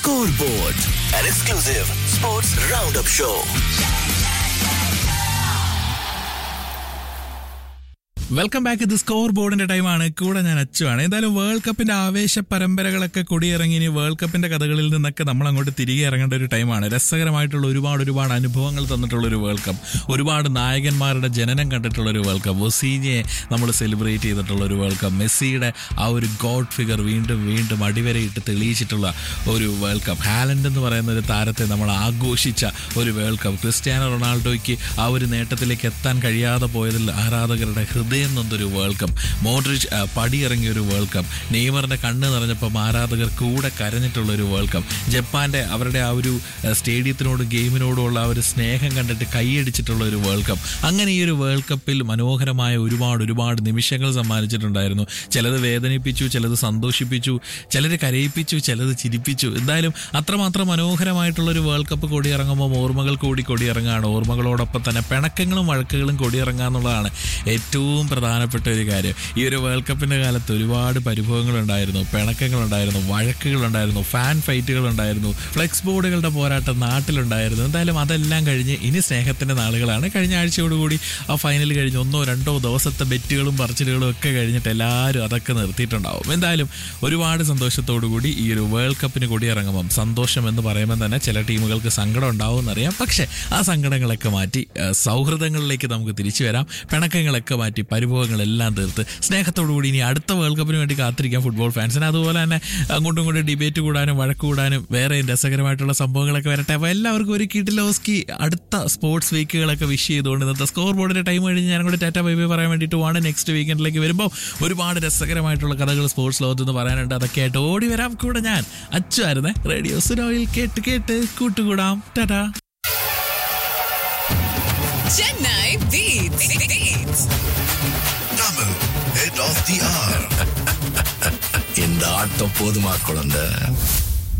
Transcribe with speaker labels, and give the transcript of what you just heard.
Speaker 1: Scoreboard, an exclusive sports roundup show.
Speaker 2: Welcome back ഇത് score ബോർഡിന്റെ ടൈമാണ് കൂടെ ഞാൻ അച്ചുവാണ് എന്തായാലും വേൾഡ് കപ്പിന്റെ ആവേശ പരമ്പരകളൊക്കെ കൊടിയിറങ്ങി ഇനി വേൾഡ് കപ്പിന്റെ കഥകളിൽ നിന്നൊക്കെ നമ്മൾ അങ്ങോട്ട് തിരികെ ഇറങ്ങേണ്ട ഒരു ടൈമാണ് രസകരമായിട്ടുള്ള ഒരുപാട് ഒരുപാട് അനുഭവങ്ങൾ തന്നിട്ടുള്ള ഒരു വേൾഡ് കപ്പ് ഒരുപാട് നായകന്മാരുടെ ജനനം കണ്ടിട്ടുള്ള ഒരു വേൾഡ് കപ്പ് ഒസീനിയെ നമ്മൾ സെലിബ്രേറ്റ് ചെയ്തിട്ടുള്ള ഒരു വേൾഡ് കപ്പ് മെസ്സിയുടെ ആ ഒരു ഗോഡ് ഫിഗർ വീണ്ടും വീണ്ടും അടിവരയിട്ട് തെളിയിച്ചിട്ടുള്ള ഒരു വേൾഡ് കപ്പ് ഹാലൻഡ് എന്ന് പറയുന്ന ഒരു താരത്തെ നമ്മൾ ആഘോഷിച്ച ഒരു വേൾഡ് കപ്പ് ക്രിസ്ത്യാനോ റൊണാൾഡോയ്ക്ക് ആ ഒരു നേട്ടത്തിലേക്ക് എത്താൻ കഴിയാതെ പോയതിൽ ആരാധകരുടെ ഹൃദയം നൊന്തൊരു വേൾഡ് കപ്പ് മോഡ്രിച്ച് ആ, പടിയിറങ്ങിയ ഒരു വേൾഡ് കപ്പ് നെയ്മറിന്റെ കണ്ണ് നിറഞ്ഞപ്പം ആരാധകർ കൂടെ കരഞ്ഞിട്ടുള്ള ഒരു വേൾഡ് കപ്പ് ജപ്പാന്റെ അവരുടെ ആ ഒരു ആ, സ്റ്റേഡിയത്തിനോടും ഗെയിമിനോടുമുള്ള ആ ഒരു സ്നേഹം കണ്ടിട്ട് കൈയടിച്ചിട്ടുള്ള ഒരു വേൾഡ് കപ്പ് അങ്ങനെ ഈ ഒരു വേൾഡ് കപ്പിൽ മനോഹരമായ ഒരുപാട് ഒരുപാട് നിമിഷങ്ങൾ സമ്മാനിച്ചിട്ടുണ്ടായിരുന്നു ചിലത് വേദനിപ്പിച്ചു ചിലത് സന്തോഷിപ്പിച്ചു ചിലർ കരയിപ്പിച്ചു ചിലത് ചിരിപ്പിച്ചു എന്തായാലും അത്രമാത്രം മനോഹരമായിട്ടുള്ള ഒരു വേൾഡ് കപ്പ് കൊടിയിറങ്ങുമ്പോൾ ഓർമ്മകൾ കൂടി കൊടിയിറങ്ങുകയാണ് ഓർമ്മകളോടൊപ്പം തന്നെ പിണക്കങ്ങളും വഴക്കുകളും കൊടിയിറങ്ങുക എന്നുള്ളതാണ് ഏറ്റവും പ്രധാനപ്പെട്ട ഒരു കാര്യം ഈ ഒരു വേൾഡ് കപ്പിന്റെ കാലത്ത് ഒരുപാട് പരിഭവങ്ങളുണ്ടായിരുന്നു പിണക്കങ്ങളുണ്ടായിരുന്നു വഴക്കുകളുണ്ടായിരുന്നു ഫാൻ ഫൈറ്റുകളുണ്ടായിരുന്നു ഫ്ലെക്സ് ബോർഡുകളുടെ പോരാട്ടം നാട്ടിലുണ്ടായിരുന്നു എന്തായാലും അതെല്ലാം കഴിഞ്ഞ് ഇനി സ്നേഹത്തിന്റെ നാളുകളാണ് കഴിഞ്ഞ ആഴ്ചയോടുകൂടി ആ ഫൈനൽ കഴിഞ്ഞ് ഒന്നോ രണ്ടോ ദിവസത്തെ ബെറ്റുകളും പറച്ചിലുകളും ഒക്കെ കഴിഞ്ഞിട്ട് എല്ലാവരും അതൊക്കെ നിർത്തിയിട്ടുണ്ടാവും എന്തായാലും ഒരുപാട് സന്തോഷത്തോടു കൂടി ഈ ഒരു വേൾഡ് കപ്പിന് കൊടിയിറങ്ങുമ്പം സന്തോഷം എന്ന് പറയുമ്പോൾ തന്നെ ചില ടീമുകൾക്ക് സങ്കടം ഉണ്ടാവും എന്നറിയാം പക്ഷേ ആ സങ്കടങ്ങളൊക്കെ മാറ്റി ആ, സൗഹൃദങ്ങളിലേക്ക് നമുക്ക് തിരിച്ചു വരാം പിണക്കങ്ങളൊക്കെ മാറ്റി പരിഭവങ്ങളെല്ലാം തീർത്ത് സ്നേഹത്തോടു കൂടി ഇനി അടുത്ത വേൾഡ് കപ്പിന് വേണ്ടി കാത്തിരിക്കാം ഫുട്ബോൾ ഫാൻസിന് അതുപോലെ തന്നെ അങ്ങോട്ടും ഇങ്ങോട്ടും ഡിബേറ്റ് കൂടാനും വഴക്ക് കൂടാനും വേറെ രസകരമായിട്ടുള്ള സംഭവങ്ങളൊക്കെ വരട്ടെ അപ്പോൾ എല്ലാവർക്കും ഒരു കിട്ടിലോസ്കി അടുത്ത സ്പോർട്സ് വീക്കുകളൊക്കെ വിഷ് ചെയ്തുകൊണ്ട് ഇന്നത്തെ സ്കോർ ബോർഡിന്റെ ടൈം കഴിഞ്ഞ് ഞാൻ കൂടെ ടാറ്റ ബൈ ബൈ പറയാൻ വേണ്ടിയിട്ട് ആണ് നെക്സ്റ്റ് വീക്കെൻഡിലേക്ക് വരുമ്പോൾ ഒരുപാട് രസകരമായിട്ടുള്ള കഥകൾ സ്പോർട്സ് ലോകത്ത് നിന്ന് പറയാനുണ്ട് അതൊക്കെ ആയിട്ട് ഓടി വരാം കൂടെ ഞാൻ അച്ചുവായിരുന്നേ റേഡിയോ സുനോയിൽ കേട്ട് കേട്ട് കൂട്ടുകൂടാം Tata
Speaker 3: Chennai Beats. Beats.
Speaker 1: Double head of the hour. இந்த ஆட்டம் போதுமா குழந்தை